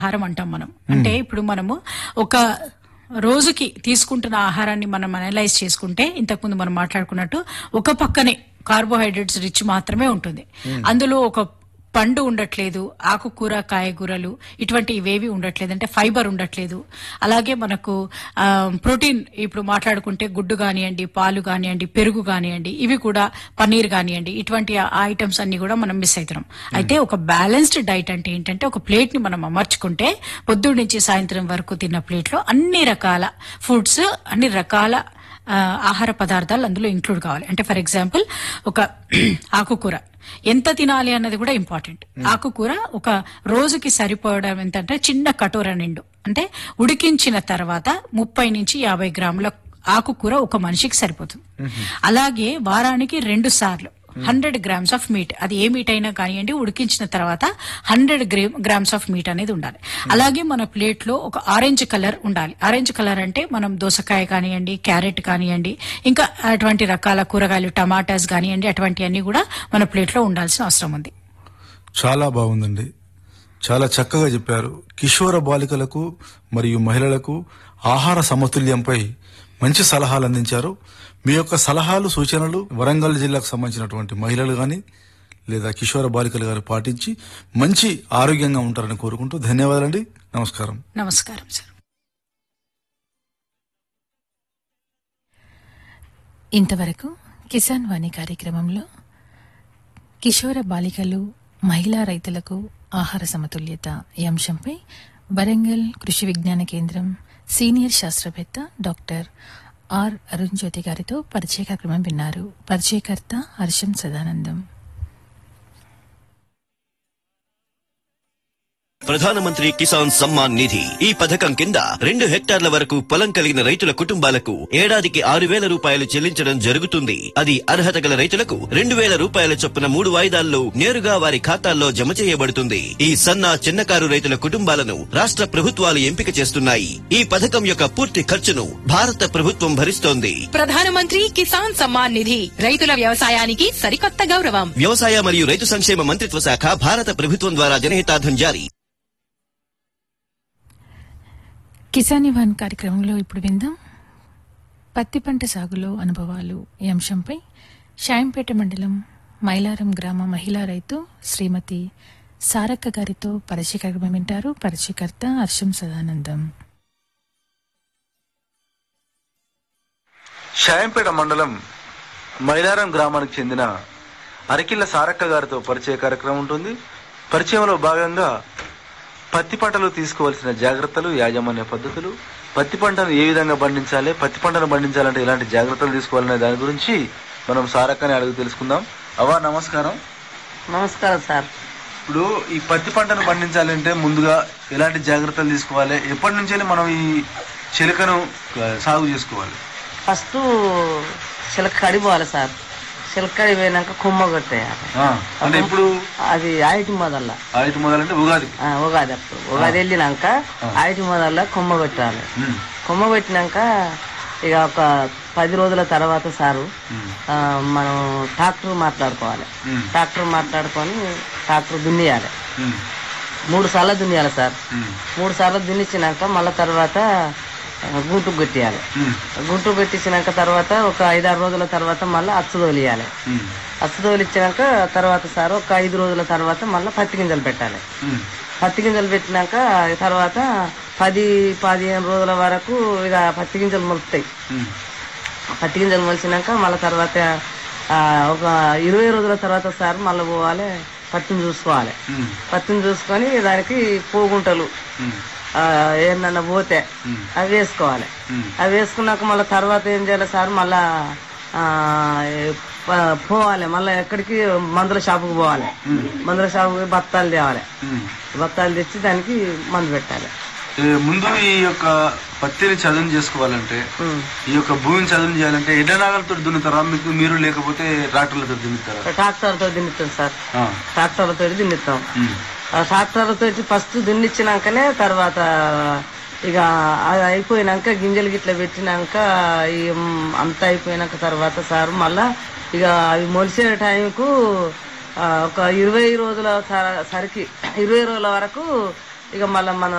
ఆహారం అంటాం మనం అంటే ఇప్పుడు మనము ఒక రోజుకి తీసుకుంటున్న ఆహారాన్ని మనం అనలైజ్ చేసుకుంటే ఇంతకుముందు మనం మాట్లాడుకున్నట్టు ఒక పక్కనే కార్బోహైడ్రేట్స్ రిచ్ మాత్రమే ఉంటుంది అందులో ఒక పండు ఉండట్లేదు ఆకుకూర కాయగూరలు ఇటువంటి ఇవేవి ఉండట్లేదు అంటే ఫైబర్ ఉండట్లేదు అలాగే మనకు ఆ, ప్రోటీన్ ఇప్పుడు మాట్లాడుకుంటే గుడ్డు కానివ్వండి పాలు కానివ్వండి పెరుగు కానివ్వండి ఇవి కూడా పన్నీర్ కానివ్వండి ఇటువంటి ఆ ఐటమ్స్ అన్ని కూడా మనం మిస్ అవుతున్నాం అయితే ఒక బ్యాలెన్స్డ్ డైట్ అంటే ఏంటంటే ఒక ప్లేట్ ని మనం అమర్చుకుంటే పొద్దున్న నుంచి సాయంత్రం వరకు తిన్న ప్లేట్ లో అన్ని రకాల ఫుడ్స్ అన్ని రకాల ఆ, ఆహార పదార్థాలు అందులో ఇంక్లూడ్ కావాలి అంటే ఫర్ ఎగ్జాంపుల్ ఒక ఆకుకూర ఎంత తినాలి అన్నది కూడా ఇంపార్టెంట్ ఆకుకూర ఒక రోజుకి సరిపోవడం ఎంతంటే చిన్న కటోర నిండు అంటే ఉడికించిన తర్వాత ముప్పై నుంచి యాభై గ్రాముల ఆకుకూర ఒక మనిషికి సరిపోతుంది అలాగే వారానికి రెండు సార్లు హండ్రెడ్ గ్రామ్స్ ఆఫ్ మీట్ అది ఏ మీట్ అయినా కానివ్వండి ఉడికించిన తర్వాత హండ్రెడ్ గ్రామ్స్ ఆఫ్ మీట్ అనేది ఉండాలి అలాగే మన ప్లేట్ లో ఒక ఆరెంజ్ కలర్ ఉండాలి ఆరెంజ్ కలర్ అంటే మనం దోసకాయ కానివ్వండి క్యారెట్ కానివ్వండి ఇంకా అటువంటి రకాల కూరగాయలు టమాటాస్ కానివ్వండి అటువంటివన్నీ కూడా మన ప్లేట్ లో ఉండాల్సిన అవసరం ఉంది చాలా బాగుందండి చాలా చక్కగా చెప్పారు కిషోర బాలికలకు మరియు మహిళలకు ఆహార సమతుల్యంపై మంచి సలహాలు అందించారు మీ యొక్క సలహాలు సూచనలు వరంగల్ జిల్లాకు సంబంధించినటువంటి మహిళలు గాని లేదా కిషోర బాలికలు గారు పాటించి మంచి ఆరోగ్యంగా ఉంటారని కోరుకుంటూ ధన్యవాదాలండి నమస్కారం నమస్కారం సార్ ఇంతవరకు కిసాన్ వాణి కార్యక్రమంలో కిషోర బాలికలు మహిళా రైతులకు ఆహార సమతుల్యత ఈ అంశంపై వరంగల్ కృషి విజ్ఞాన కేంద్రం సీనియర్ శాస్త్రవేత్త డాక్టర్ ఆర్ అరుణ్ జ్యోతి గారితో పరిచయ కార్యక్రమం విన్నారు పరిచయకర్త హర్షం సదానందం ప్రధానమంత్రి కిసాన్ సమ్మాన్ నిధి ఈ పథకం కింద రెండు హెక్టార్ల వరకు పొలం కలిగిన రైతుల కుటుంబాలకు ఏడాదికి ఆరు వేల రూపాయలు చెల్లించడం జరుగుతుంది అది అర్హత గల రైతులకు రెండు వేల రూపాయల చొప్పున మూడు వాయిదాల్లో నేరుగా వారి ఖాతాల్లో జమ చేయబడుతుంది ఈ సన్న చిన్నకారు రైతుల కుటుంబాలను రాష్ట్ర ప్రభుత్వాలు ఎంపిక చేస్తున్నాయి ఈ పథకం యొక్క పూర్తి ఖర్చును భారత ప్రభుత్వం భరిస్తోంది ప్రధానమంత్రి కిసాన్ సమ్మాన్ నిధి రైతుల వ్యవసాయానికి సరికొత్త గౌరవం వ్యవసాయ మరియు రైతు సంక్షేమ మంత్రిత్వ శాఖ భారత ప్రభుత్వం ద్వారా జనహితార్థం జారీ కిసాన్ ఇవాన్ కార్యక్రమంలో ఇప్పుడు విందాం పత్తి పంట సాగులో అనుభవాలు ఈ అంశంపై షాయంపేట మండలం మైలారం గ్రామ మహిళా రైతు శ్రీమతి సారక్క గారితో పరిచయ కార్యక్రమం వింటారు పరిచయకర్త హర్షం సదానందం షాయంపేట మండలం మైలారం గ్రామానికి చెందిన అరకిల్ల సారక్క గారితో పరిచయ కార్యక్రమం ఉంటుంది పరిచయంలో భాగంగా పత్తి పంటలో తీసుకోవాల్సిన జాగ్రత్తలు యాజమాన్య పద్ధతులు పత్తి పంటను ఏ విధంగా పండించాలి పత్తి పంటను పండించాలంటే ఎలాంటి జాగ్రత్తలు తీసుకోవాలనే దాని గురించి మనం సారక్కని అడుగు తెలుసుకుందాం అవా నమస్కారం నమస్కారం సార్ ఇప్పుడు ఈ పత్తి పంటను పండించాలంటే ముందుగా ఎలాంటి జాగ్రత్తలు తీసుకోవాలి ఎప్పటి నుంచి మనం ఈ చిలకను ఆ, సాగు చేసుకోవాలి ఫస్ట్ చిలక కడిపోవాలి సార్ చిలక కడి పోయినాక కుమ్మ కొట్టేయాలి ఆ, అంటే ఇప్పుడు అది ఆయిటి మొదల్లా ఐదు మొదలంటే ఉగాది ఆ, ఉగాది అప్పుడు ఉగాది వెళ్ళినాక ఆయిటి మొదల్లా కుమ్మ కొట్టాలి ఉమ్, కుమ్మ కొట్టినాక ఇక ఒక పది రోజుల తర్వాత సారు ఆ, మనం ట్రాక్టర్ మాట్లాడుకోవాలి ఉమ్. ట్రాక్టర్ మాట్లాడుకొని ట్రాక్టర్ దున్నియాలి ఉమ్, మూడు సార్లు దున్నియాలి సార్ ఉమ్, మూడు సార్లు దున్నిచ్చినాక మళ్ళా తర్వాత ఆ, గుంటుకు కొట్టేయాలి ఉమ్, గుంటు పెట్టించినాక తర్వాత ఒక ఐదారు రోజుల తర్వాత మళ్ళీ అచ్చు తోలియాలి ఉమ్, అచ్చు తోలిచ్చినాక తర్వాత సార్ ఒక ఐదు రోజుల తర్వాత మళ్ళీ పత్తి గింజలు పెట్టాలి ఉమ్, పత్తి గింజలు పెట్టినాక తర్వాత పది పదిహేను రోజుల వరకు ఇక పత్తి గింజలు మొలుస్తాయి ఉమ్, పత్తి గింజలు మొలిచినాక మళ్ళీ తర్వాత ఆ, ఒక ఇరవై రోజుల తర్వాత సార్ మళ్ళీ పోవాలి పత్తిని చూసుకోవాలి ఉమ్, పత్తిని చూసుకొని దానికి పోగుంటలు ఉమ్, ఆ, ఏందన్నా పోతే ఉమ్, అవి వేసుకోవాలి ఉమ్, అవి వేసుకున్నాక మళ్ళీ తర్వాత ఏం చేయాలి సార్ మళ్ళా ఆ, ప- పోవాలి మళ్ళీ ఎక్కడికి మందుల షాపుకి పోవాలి మందుల షాపుకి బత్తాలు తేవాలి ఉమ్. బత్తాలు తెచ్చి దానికి మందు పెట్టాలి ఏ, ముందు ఈ యొక్క పత్తిని చదును చేసుకోవాలంటే ఉమ్. ఈ యొక్క భూమిని చదును చేయాలంటే ఎడ్ల నాగలతో దున్నుతారా మీకు మీరు లేకపోతే ట్రాక్టర్లతో దున్నుతారా ట్రాక్టర్తో దున్నిస్తాం సార్ ఆ, ట్రాక్టర్లతో దున్నిస్తాం ఉమ్, ఆ ట్రాక్టర్లతో ఫస్ట్ దున్నిచ్చినాకనే తర్వాత ఇక అది అయిపోయినాక గింజలు గిట్ల పెట్టినాక ఈ మ్, అంతా అయిపోయినాక తర్వాత సార్ మళ్ళా ఇక అవి మొలిసే టైంకు ఆ, ఒక ఇరవై రోజుల స- సరికి ఇరవై రోజుల వరకు ఇక మళ్ళీ మనం